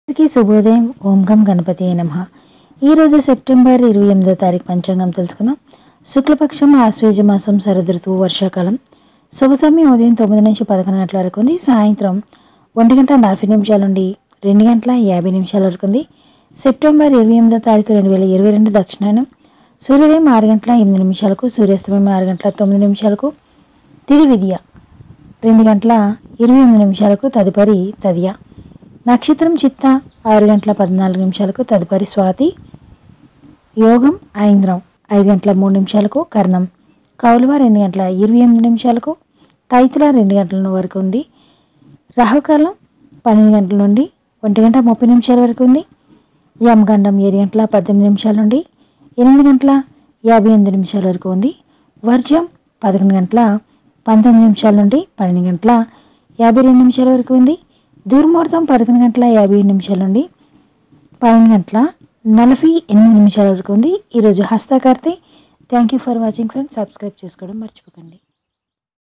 అందరికీ శుభోదయం ఓం గం గణపతి నమ ఈరోజు సెప్టెంబర్ ఇరవై ఎనిమిదో తారీఖు పంచాంగం తెలుసుకుందాం శుక్లపక్షం ఆశ్వేజ మాసం శరదృతువు వర్షాకాలం శుభ సమయం ఉదయం తొమ్మిది నుంచి పదకొండు గంటల వరకు ఉంది సాయంత్రం ఒంటి గంట నలభై నిమిషాల నుండి రెండు గంటల యాభై నిమిషాల వరకు ఉంది సెప్టెంబర్ ఇరవై ఎనిమిదో తారీఖు రెండు వేల ఇరవై రెండు దక్షిణాయనం సూర్యోదయం ఆరు గంటల ఎనిమిది నిమిషాలకు సూర్యాస్తమయం ఆరు గంటల తొమ్మిది నిమిషాలకు తిది విద్య రెండు గంటల ఇరవై ఎనిమిది నిమిషాలకు తదుపరి తదియ నక్షత్రం చిత్త ఆరు గంటల పద్నాలుగు నిమిషాలకు తదుపరి స్వాతి యోగం ఐంద్రం ఐదు గంటల మూడు నిమిషాలకు కర్ణం కౌలువ రెండు గంటల ఇరవై ఎనిమిది నిమిషాలకు తైతుల రెండు గంటల వరకు ఉంది రాహుకాలం పన్నెండు గంటల నుండి ఒంటి గంట ముప్పై నిమిషాల వరకు ఉంది యమగండం ఏడు గంటల పద్దెనిమిది నిమిషాల నుండి ఎనిమిది గంటల యాభై ఎనిమిది నిమిషాల వరకు ఉంది వర్జం పదకొండు గంటల పంతొమ్మిది నిమిషాల నుండి పన్నెండు గంటల యాభై రెండు నిమిషాల వరకు ఉంది దుర్ముహూర్తం పదకొండు గంటల యాభై ఏడు నిమిషాల నుండి పన్నెండు గంటల నలభై ఎనిమిది నిమిషాల వరకు ఉంది ఈరోజు హస్తకర్తే thank you for watching friends subscribe చేసుకోవడం మర్చిపోకండి